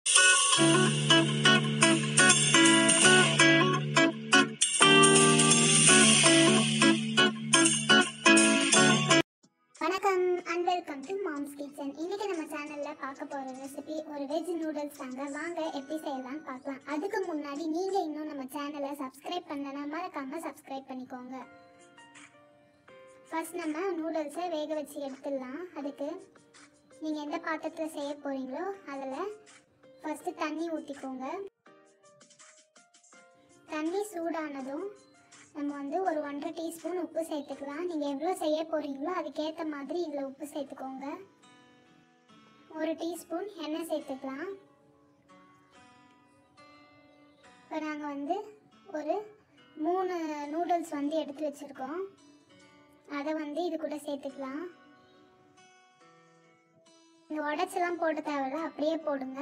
வணக்கம் and welcome to Mom's Kitchen இன்னைக்கு நம்ம சேனல்ல பார்க்க போற ரெசிபி ஒரு வெஜ் நூடுல்ஸ் தாங்க வாங்க எப்படி செய்யலாம்னு பார்க்கலாம் அதுக்கு முன்னாடி நீங்க இன்னும் நம்ம சேனலை சப்ஸ்கிரைப் பண்ணலனா மறக்காம சப்ஸ்கிரைப் பண்ணிக்கோங்க ஃபர்ஸ்ட் நம்ம நூடுல்ஸை வேக வச்சு எடுத்துடலாம் அதுக்கு நீங்கள் எந்த பாத்திரத்தில் செய்ய போகிறீங்களோ அதில் ஃபஸ்ட்டு தண்ணி ஊற்றிக்கோங்க தண்ணி சூடானதும் நம்ம வந்து ஒரு ஒன்றரை டீஸ்பூன் உப்பு சேர்த்துக்கலாம் நீங்கள் எவ்வளோ செய்ய போகிறீங்களோ அதுக்கேற்ற மாதிரி இதில் உப்பு சேர்த்துக்கோங்க ஒரு டீஸ்பூன் எண்ணெய் சேர்த்துக்கலாம் இப்போ நாங்கள் வந்து ஒரு மூணு நூடுல்ஸ் வந்து எடுத்து வச்சுருக்கோம் அதை வந்து இது கூட சேர்த்துக்கலாம் இந்த உடச்செல்லாம் போட தேவையில்ல அப்படியே போடுங்க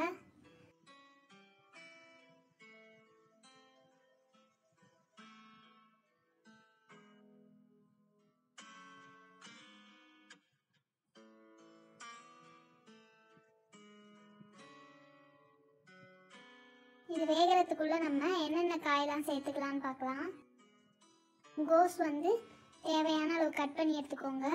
இது வேகிறதுக்குள்ள நம்ம என்னென்ன காயெல்லாம் சேர்த்துக்கலாம்னு பார்க்கலாம் கோஸ் வந்து தேவையான அளவு கட் பண்ணி எடுத்துக்கோங்க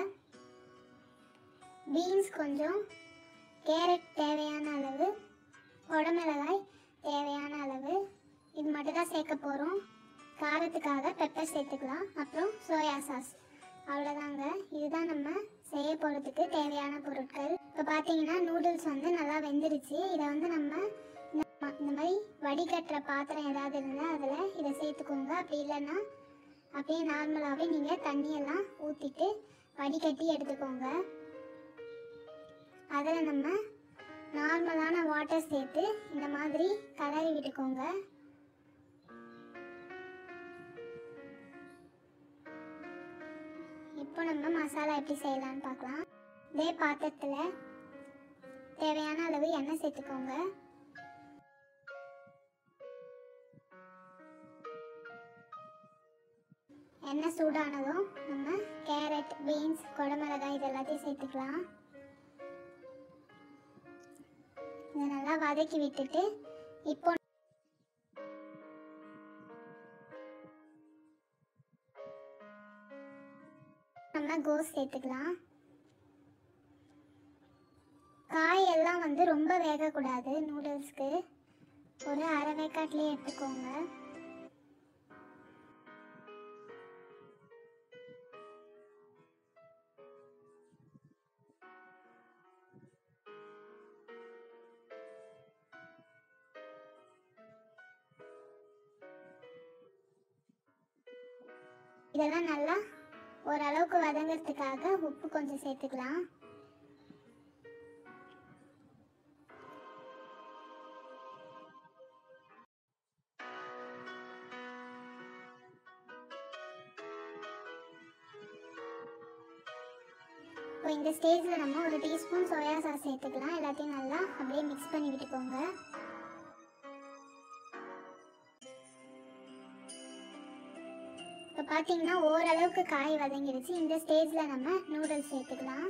பீன்ஸ் கொஞ்சம் கேரட் தேவையான அளவு குடமிளகாய் தேவையான அளவு இது மட்டும் தான் சேர்க்க போகிறோம் காரத்துக்காக பெப்பர் சேர்த்துக்கலாம் அப்புறம் சோயா சாஸ் அவ்வளோதாங்க இதுதான் நம்ம செய்ய போகிறதுக்கு தேவையான பொருட்கள் இப்போ பார்த்தீங்கன்னா நூடுல்ஸ் வந்து நல்லா வெந்துருச்சு இதை வந்து நம்ம இந்த ம- இந்த மாதிரி வடிகட்டுற பாத்திரம் ஏதாவது இருந்தால் அதில் இதை சேர்த்துக்கோங்க அப்படி இல்லைன்னா அப்படியே நார்மலாகவே நீங்கள் தண்ணியெல்லாம் ஊற்றிட்டு வடிகட்டி எடுத்துக்கோங்க அதில் நம்ம நார்மலான வாட்டர் சேர்த்து இந்த மாதிரி கலரி விட்டுக்கோங்க இப்போ நம்ம மசாலா எப்படி செய்யலாம்னு பார்க்கலாம் இதே பாத்திரத்தில் தேவையான அளவு எண்ணெய் சேர்த்துக்கோங்க எண்ணெய் சூடானதும் நம்ம கேரட் பீன்ஸ் குடமிளகாய் இது எல்லாத்தையும் சேர்த்துக்கலாம் இதை நல்லா வதக்கி விட்டுட்டு இப்போ நம்ம கோஸ் சேர்த்துக்கலாம் காய் எல்லாம் வந்து ரொம்ப வேகக்கூடாது நூடுல்ஸ்க்கு ஒரு அரை வேக்காட்லேயே எடுத்துக்கோங்க இதெல்லாம் நல்லா ஓரளவுக்கு வதங்கிறதுக்காக உப்பு கொஞ்சம் சேர்த்துக்கலாம் இப்போ இந்த ஸ்டேஜில் நம்ம ஒரு டீஸ்பூன் சோயா சாஸ் சேர்த்துக்கலாம் எல்லாத்தையும் நல்லா அப்படியே மிக்ஸ் பண்ணி விட்டுக்கோங்க இப்போ பார்த்தீங்கன்னா ஓரளவுக்கு காய் வதங்கிடுச்சு இந்த ஸ்டேஜில் நம்ம நூடுல்ஸ் சேர்த்துக்கலாம்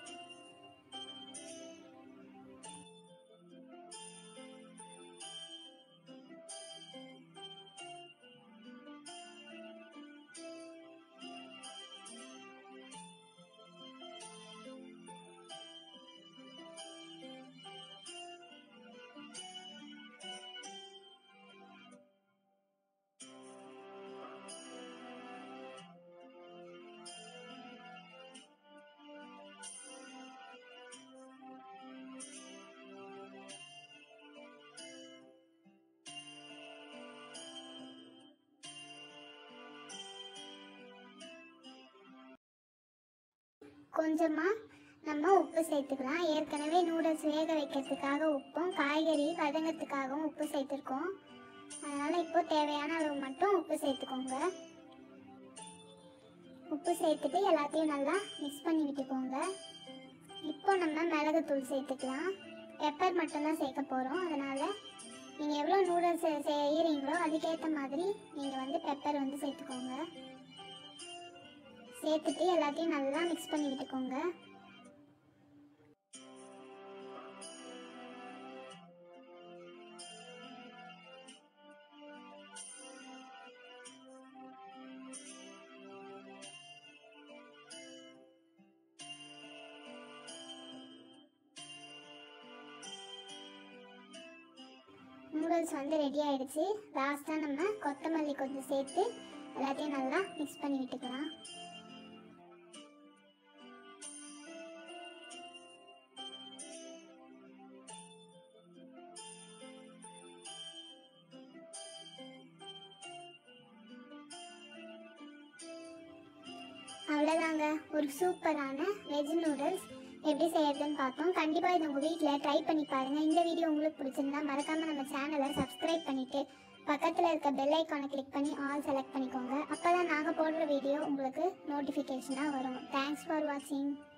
கொஞ்சமாக நம்ம உப்பு சேர்த்துக்கலாம் ஏற்கனவே நூடுல்ஸ் வேக வைக்கிறதுக்காக உப்பும் காய்கறி வதங்கிறதுக்காகவும் உப்பு சேர்த்துருக்கோம் அதனால் இப்போ தேவையான அளவு மட்டும் உப்பு சேர்த்துக்கோங்க உப்பு சேர்த்துட்டு எல்லாத்தையும் நல்லா மிக்ஸ் பண்ணி விட்டுக்கோங்க இப்போ நம்ம மிளகுத்தூள் சேர்த்துக்கலாம் பெப்பர் மட்டும்தான் சேர்க்க போகிறோம் அதனால் நீங்கள் எவ்வளோ நூடுல்ஸ் செய்கிறீங்களோ அதுக்கேற்ற மாதிரி நீங்கள் வந்து பெப்பர் வந்து சேர்த்துக்கோங்க சேர்த்துட்டு எல்லாத்தையும் நல்லா மிக்ஸ் பண்ணி விட்டுக்கோங்க நூடுல்ஸ் வந்து ரெடி ஆயிடுச்சு லாஸ்ட்டாக நம்ம கொத்தமல்லி கொஞ்சம் சேர்த்து எல்லாத்தையும் நல்லா மிக்ஸ் பண்ணி விட்டுக்கலாம் அவ்வளோதாங்க ஒரு சூப்பரான வெஜ் நூடுல்ஸ் எப்படி செய்யறதுன்னு பார்த்தோம் கண்டிப்பாக இது உங்கள் வீட்டில் ட்ரை பண்ணி பாருங்கள் இந்த வீடியோ உங்களுக்கு பிடிச்சிருந்தா மறக்காமல் நம்ம சேனலை சப்ஸ்கிரைப் பண்ணிவிட்டு பக்கத்தில் இருக்க பெல் ஐக்கானை கிளிக் பண்ணி ஆல் செலக்ட் பண்ணிக்கோங்க அப்போ தான் நாங்கள் போடுற வீடியோ உங்களுக்கு நோட்டிஃபிகேஷனாக வரும் தேங்க்ஸ் ஃபார் வாட்சிங்